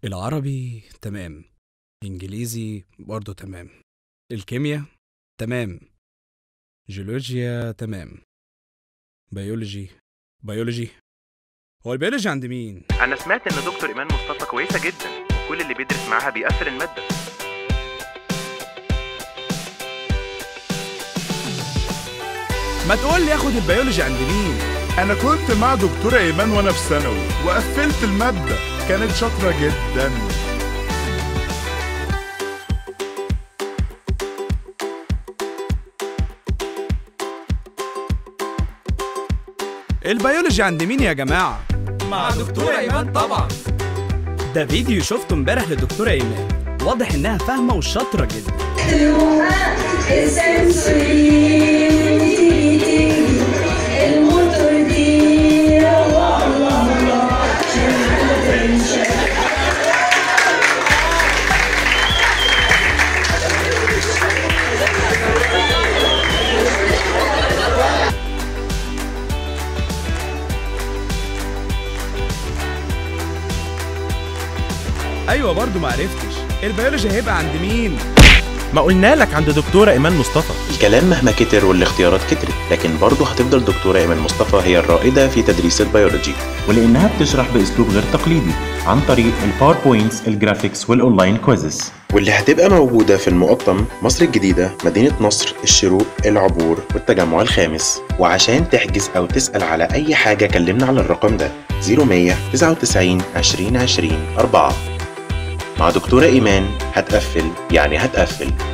العربي تمام إنجليزي برضه تمام الكيمياء تمام جيولوجيا تمام بيولوجي بيولوجي هو البيولوجي عند مين؟ انا سمعت ان دكتور ايمان مصطفى كويسه جدا كل اللي بيدرس معاها بيقفل الماده ما تقول لي اخد البيولوجي عند مين؟ انا كنت مع دكتورة ايمان وانا في ثانوي وقفلت المادة كانت شاطرة جدا البيولوجي عند مين يا جماعة؟ مع دكتورة إيمان طبعا ده فيديو شفته امبارح لدكتورة إيمان واضح إنها فاهمة وشاطرة جدا الموتور دي الله الله الله أيوة برضه معرفتش البيولوجي هيبقى عند مين؟ ما قلنا لك عند دكتورة إيمان مصطفى الكلام مهما كتر والاختيارات كترت لكن برضه هتفضل دكتورة إيمان مصطفى هي الرائدة في تدريس البيولوجي ولأنها بتشرح بأسلوب غير تقليدي عن طريق الباوربوينتس الجرافيكس والأونلاين كويزز واللي هتبقى موجودة في المقطم مصر الجديدة مدينة نصر الشروق العبور والتجمع الخامس وعشان تحجز أو تسأل على أي حاجة كلمنا على الرقم ده 0100 99 20 20 4 مع دكتورة إيمان هتقفل يعني هتقفل